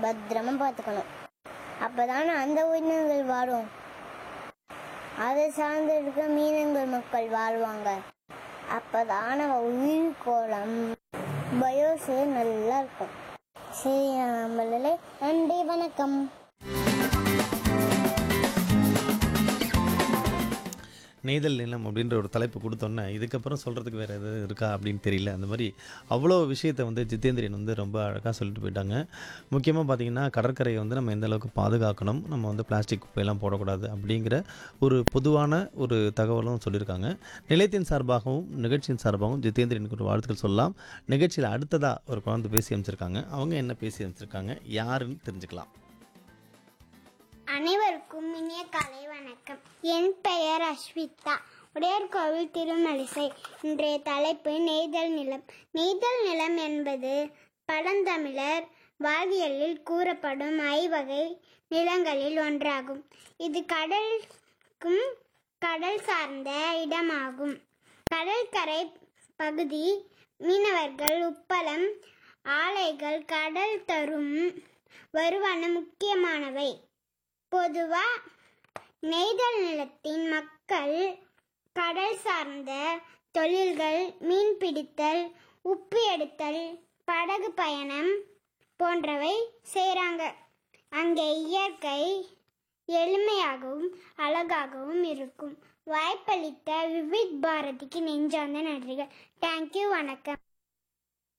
பத்திரமா பார்த்துக்கணும் அப்பதானே அந்த உயிரினங்கள் வாழும் அதை சார்ந்து இருக்க மீனங்கள் மக்கள் வாழ்வாங்க அப்பதான் நம்ம உயிர் கோலம் பயோசு நல்லா இருக்கும் சரி நம்மளே நன்றி வணக்கம் நெய்தல் நிலம் அப்படின்ற ஒரு தலைப்பு கொடுத்தோன்னே இதுக்கப்புறம் சொல்கிறதுக்கு வேறு எதுவும் இருக்கா அப்படின்னு தெரியல அந்த மாதிரி அவ்வளோ விஷயத்தை வந்து ஜிதேந்திரன் வந்து ரொம்ப அழகாக சொல்லிட்டு போயிட்டாங்க முக்கியமாக பார்த்தீங்கன்னா கடற்கரையை வந்து நம்ம எந்த அளவுக்கு பாதுகாக்கணும் நம்ம வந்து பிளாஸ்டிக் குப்பையெல்லாம் போடக்கூடாது அப்படிங்கிற ஒரு பொதுவான ஒரு தகவலும் சொல்லியிருக்காங்க நிலையத்தின் சார்பாகவும் நிகழ்ச்சியின் சார்பாகவும் ஜிதேந்திரனுக்கு ஒரு வாழ்த்துக்கள் சொல்லலாம் நிகழ்ச்சியில் அடுத்ததாக ஒரு குழந்தை பேசி அமைச்சிருக்காங்க அவங்க என்ன பேசி அமைச்சிருக்காங்க யாருன்னு தெரிஞ்சுக்கலாம் அனைவருக்கும் இனிய காலை வணக்கம் என் பெயர் அஸ்விதா உடையார் கோவில் திருமலிசை இன்றைய தலைப்பு நெய்தல் நிலம் நெய்தல் நிலம் என்பது பழந்தமிழர் வாழ்வியலில் கூறப்படும் ஐவகை நிலங்களில் ஒன்றாகும் இது கடலுக்கும் கடல் சார்ந்த இடமாகும் கடற்கரை பகுதி மீனவர்கள் உப்பளம் ஆலைகள் கடல் தரும் வருவான முக்கியமானவை பொதுவா நெய்தல் நிலத்தின் மக்கள் கடல் சார்ந்த தொழில்கள் மீன் பிடித்தல் உப்பு எடுத்தல் படகு பயணம் போன்றவை செய்கிறாங்க அங்கே இயற்கை எளிமையாகவும் அழகாகவும் இருக்கும் வாய்ப்பளித்த விவித் பாரதிக்கு நெஞ்சார்ந்த நன்றிகள் தேங்க்யூ வணக்கம்